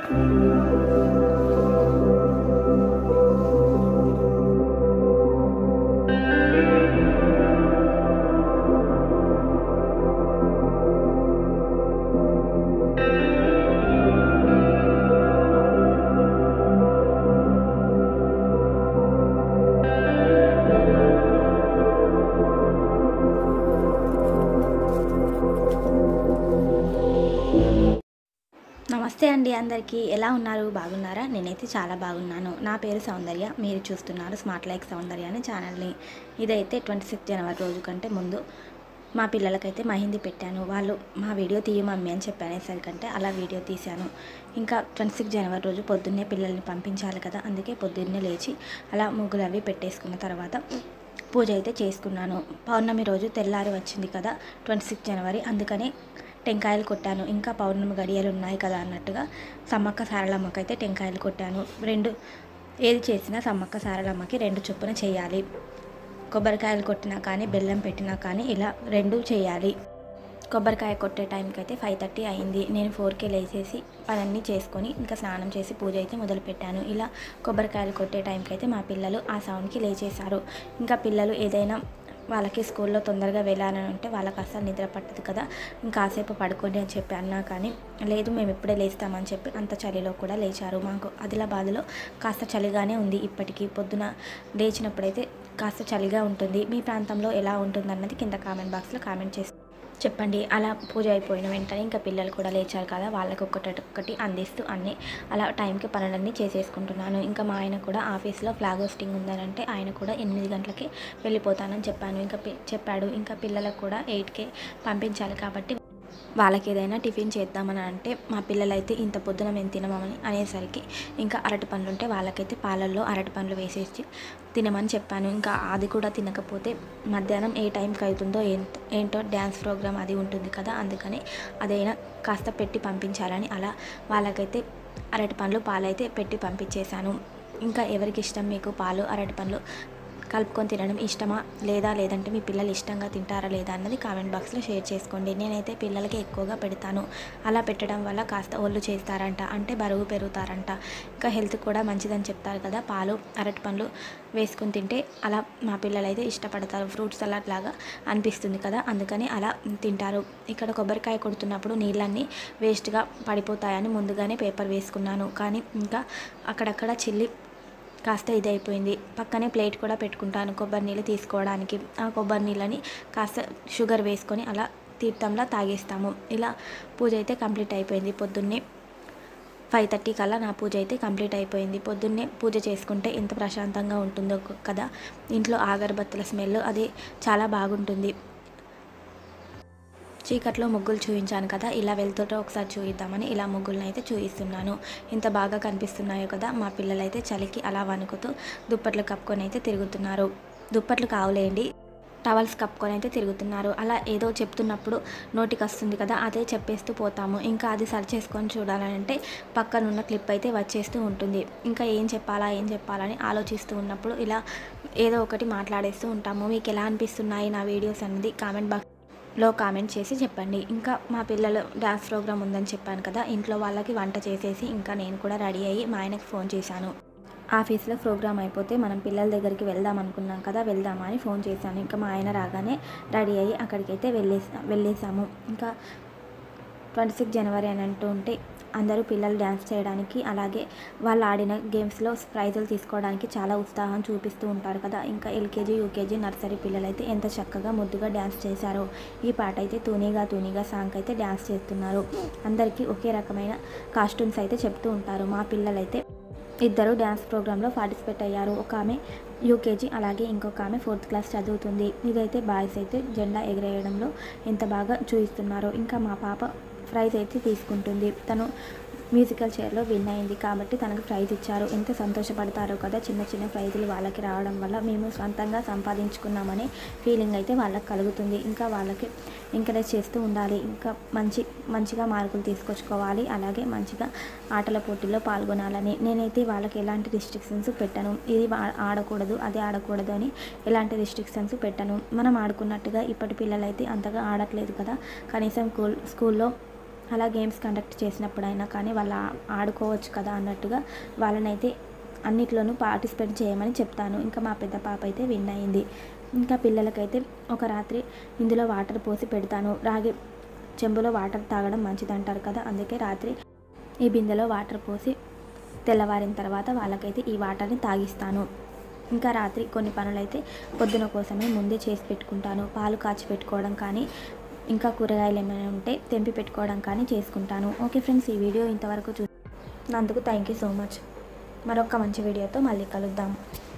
నమస్తే అండి అందరికీ ఎలా ఉన్నారు బాగున్నారా నేనైతే చాలా బాగున్నాను నా పేరు సౌందర్య మీరు చూస్తున్నారు స్మార్ట్ లైక్ సౌందర్య అనే ఛానల్ని ఇదైతే ట్వంటీ సిక్స్ జనవరి రోజు కంటే ముందు మా పిల్లలకైతే మహిందీ పెట్టాను వాళ్ళు మా వీడియో తీయ మమ్మీ అని చెప్పనేసరికంటే అలా వీడియో తీశాను ఇంకా ట్వంటీ సిక్స్ జనవరి రోజు పొద్దున్నే పిల్లల్ని పంపించాలి కదా అందుకే పొద్దున్నే లేచి అలా ముగ్గులు అవి పెట్టేసుకున్న తర్వాత పూజ అయితే చేసుకున్నాను పౌర్ణమి రోజు తెల్లారి వచ్చింది కదా ట్వంటీ సిక్స్ జనవరి అందుకని టెంకాయలు కొట్టాను ఇంకా పౌర్ణమి గడియలు ఉన్నాయి కదా అన్నట్టుగా సమ్మక్క సారలమ్మకి అయితే టెంకాయలు కొట్టాను రెండు ఏది చేసినా సమ్మక్క సారలమ్మకి రెండు చొప్పున చేయాలి కొబ్బరికాయలు కొట్టినా కానీ బెల్లం పెట్టినా కానీ ఇలా రెండు చేయాలి కొబ్బరికాయ కొట్టే టైంకి అయితే ఫైవ్ థర్టీ అయింది నేను ఫోర్కే లేచేసి పనన్నీ చేసుకొని ఇంకా స్నానం చేసి పూజ అయితే మొదలుపెట్టాను ఇలా కొబ్బరికాయలు కొట్టే టైంకి అయితే మా పిల్లలు ఆ సౌండ్కి లేచేశారు ఇంకా పిల్లలు ఏదైనా వాళ్ళకి స్కూల్లో తొందరగా వెళ్ళాలని ఉంటే వాళ్ళకి అస్సలు నిద్ర పట్టదు కదా ఇంకాసేపు పడుకోండి అని చెప్పి అన్నా కానీ లేదు మేము ఇప్పుడే లేస్తామని చెప్పి అంత చలిలో కూడా లేచారు మాకు ఆదిలాబాద్లో కాస్త చలిగానే ఉంది ఇప్పటికీ పొద్దున లేచినప్పుడైతే కాస్త చలిగా ఉంటుంది మీ ప్రాంతంలో ఎలా ఉంటుందన్నది కింద కామెంట్ బాక్స్లో కామెంట్ చేసి చెప్పండి అలా పూజ అయిపోయిన వెంటనే ఇంకా పిల్లలు కూడా లేచారు కదా వాళ్ళకి ఒక్కటి ఒక్కటి అందిస్తూ అన్నీ అలా టైంకి పనులన్నీ చేసేసుకుంటున్నాను ఇంకా మా ఆయన కూడా ఆఫీస్లో ఫ్లాగ్ హోస్టింగ్ ఉందనంటే ఆయన కూడా ఎనిమిది గంటలకి వెళ్ళిపోతానని చెప్పాను ఇంకా పి- చెప్పాడు ఇంకా పిల్లలకు కూడా ఎయిట్కే పంపించాలి కాబట్టి వాళ్ళకి ఏదైనా టిఫిన్ చేద్దామని అంటే మా పిల్లలైతే ఇంత పొద్దున మేము తినమని అనేసరికి ఇంకా అరటి పండ్లు ఉంటే వాళ్ళకైతే పాలల్లో అరటి పండ్లు వేసేసి తినమని చెప్పాను ఇంకా అది కూడా తినకపోతే మధ్యాహ్నం ఏ టైంకి అవుతుందో ఏంటో ఏంటో డ్యాన్స్ ప్రోగ్రామ్ అది ఉంటుంది కదా అందుకని అదైనా కాస్త పెట్టి పంపించాలని అలా వాళ్ళకైతే అరటి పండ్లు పాలైతే పెట్టి పంపించేశాను ఇంకా ఎవరికి ఇష్టం మీకు పాలు అరటి పండ్లు కలుపుకొని తినడం ఇష్టమా లేదా లేదంటే మీ పిల్లలు ఇష్టంగా తింటారా లేదా అన్నది కామెంట్ బాక్స్లో షేర్ చేసుకోండి నేనైతే పిల్లలకి ఎక్కువగా పెడతాను అలా పెట్టడం వల్ల కాస్త ఒళ్ళు చేస్తారంట అంటే బరువు పెరుగుతారంట ఇంకా హెల్త్ కూడా మంచిదని చెప్తారు కదా పాలు అరటి పండ్లు వేసుకుని తింటే అలా మా పిల్లలు అయితే ఇష్టపడతారు ఫ్రూట్ సలాడ్ లాగా అనిపిస్తుంది కదా అందుకని అలా తింటారు ఇక్కడ కొబ్బరికాయ కొడుతున్నప్పుడు నీళ్ళన్నీ వేస్ట్గా పడిపోతాయని ముందుగానే పేపర్ వేసుకున్నాను కానీ ఇంకా అక్కడక్కడ చిల్లి కాస్త ఇది అయిపోయింది పక్కనే ప్లేట్ కూడా పెట్టుకుంటాను కొబ్బరి నీళ్ళు తీసుకోవడానికి ఆ కొబ్బరి నీళ్ళని కాస్త షుగర్ వేసుకొని అలా తీర్థంలా తాగేస్తాము ఇలా పూజ అయితే కంప్లీట్ అయిపోయింది పొద్దున్నే ఫైవ్ థర్టీ కల్లా నా పూజ అయితే కంప్లీట్ అయిపోయింది పొద్దున్నే పూజ చేసుకుంటే ఎంత ప్రశాంతంగా ఉంటుందో కదా ఇంట్లో ఆగరబత్తుల స్మెల్ అది చాలా బాగుంటుంది చీకట్లో ముగ్గులు చూపించాను కదా ఇలా వెళ్తుంటే ఒకసారి చూయిద్దామని ఇలా ముగ్గులను అయితే చూపిస్తున్నాను ఇంత బాగా కనిపిస్తున్నాయో కదా మా పిల్లలైతే చలికి అలా వణుకుతూ దుప్పట్లు కప్పుకొని అయితే తిరుగుతున్నారు దుప్పట్లు కావులేండి టవల్స్ కప్పుకొని అయితే తిరుగుతున్నారు అలా ఏదో చెప్తున్నప్పుడు నోటికి వస్తుంది కదా అదే చెప్పేస్తూ పోతాము ఇంకా అది సర్చ్ చేసుకొని చూడాలంటే పక్కనున్న క్లిప్ అయితే వచ్చేస్తూ ఉంటుంది ఇంకా ఏం చెప్పాలా ఏం చెప్పాలని ఆలోచిస్తూ ఉన్నప్పుడు ఇలా ఏదో ఒకటి మాట్లాడేస్తూ ఉంటాము మీకు ఎలా అనిపిస్తున్నాయి నా వీడియోస్ అనేది కామెంట్ బాక్స్ లో కామెంట్ చేసి చెప్పండి ఇంకా మా పిల్లలు డ్యాన్స్ ప్రోగ్రామ్ ఉందని చెప్పాను కదా ఇంట్లో వాళ్ళకి వంట చేసేసి ఇంకా నేను కూడా రెడీ అయ్యి మా ఆయనకి ఫోన్ చేశాను ఆఫీస్లో ప్రోగ్రామ్ అయిపోతే మనం పిల్లల దగ్గరికి వెళ్దాం అనుకున్నాం కదా వెళ్దామా అని ఫోన్ చేశాను ఇంకా మా ఆయన రాగానే రెడీ అయ్యి అక్కడికైతే వెళ్ళేసా వెళ్ళేసాము ఇంకా ట్వంటీ సిక్స్ జనవరి అని అంటూ ఉంటే అందరూ పిల్లలు డ్యాన్స్ చేయడానికి అలాగే వాళ్ళు ఆడిన గేమ్స్లో ప్రైజులు తీసుకోవడానికి చాలా ఉత్సాహం చూపిస్తూ ఉంటారు కదా ఇంకా ఎల్కేజీ యూకేజీ నర్సరీ పిల్లలైతే ఎంత చక్కగా ముద్దుగా డ్యాన్స్ చేశారో ఈ పాట అయితే తూనీగా తూనీగా సాంగ్ అయితే డ్యాన్స్ చేస్తున్నారు అందరికీ ఒకే రకమైన కాస్ట్యూమ్స్ అయితే చెప్తూ ఉంటారు మా పిల్లలైతే ఇద్దరు డ్యాన్స్ ప్రోగ్రాంలో పార్టిసిపేట్ అయ్యారు ఒక ఆమె యూకేజీ అలాగే ఇంకొక ఆమె ఫోర్త్ క్లాస్ చదువుతుంది ఇదైతే బాయ్స్ అయితే జెండా ఎగరేయడంలో ఎంత బాగా చూపిస్తున్నారో ఇంకా మా పాప ప్రైజ్ అయితే తీసుకుంటుంది తను మ్యూజికల్ చైర్లో విన్ అయింది కాబట్టి తనకు ప్రైజ్ ఇచ్చారు ఎంత సంతోషపడతారో కదా చిన్న చిన్న ప్రైజులు వాళ్ళకి రావడం వల్ల మేము సొంతంగా సంపాదించుకున్నామనే ఫీలింగ్ అయితే వాళ్ళకి కలుగుతుంది ఇంకా వాళ్ళకి ఎంకరేజ్ చేస్తూ ఉండాలి ఇంకా మంచి మంచిగా మార్కులు తీసుకొచ్చుకోవాలి అలాగే మంచిగా ఆటల పోటీల్లో పాల్గొనాలని నేనైతే వాళ్ళకి ఎలాంటి రిస్ట్రిక్షన్స్ పెట్టను ఇది వా- ఆడకూడదు అది ఆడకూడదు అని ఎలాంటి రిస్ట్రిక్షన్స్ పెట్టను మనం ఆడుకున్నట్టుగా ఇప్పటి పిల్లలైతే అంతగా ఆడట్లేదు కదా కనీసం స్కూల్ స్కూల్లో అలా గేమ్స్ కండక్ట్ చేసినప్పుడైనా కానీ వాళ్ళ ఆడుకోవచ్చు కదా అన్నట్టుగా వాళ్ళనైతే అన్నిట్లోనూ పార్టిసిపేట్ చేయమని చెప్తాను ఇంకా మా పెద్ద పాప అయితే విన్ అయింది ఇంకా పిల్లలకైతే ఒక రాత్రి ఇందులో వాటర్ పోసి పెడతాను రాగి చెంబులో వాటర్ తాగడం మంచిది అంటారు కదా అందుకే రాత్రి ఈ బిందెలో వాటర్ పోసి తెల్లవారిన తర్వాత వాళ్ళకైతే ఈ వాటర్ని తాగిస్తాను ఇంకా రాత్రి కొన్ని పనులైతే పొద్దున కోసమే ముందే చేసి పెట్టుకుంటాను పాలు కాచి పెట్టుకోవడం కానీ ఇంకా కూరగాయలు ఏమైనా ఉంటే తెంపి పెట్టుకోవడం కానీ చేసుకుంటాను ఓకే ఫ్రెండ్స్ ఈ వీడియో ఇంతవరకు చూ నందుకు థ్యాంక్ యూ సో మచ్ మరొక మంచి వీడియోతో మళ్ళీ కలుద్దాం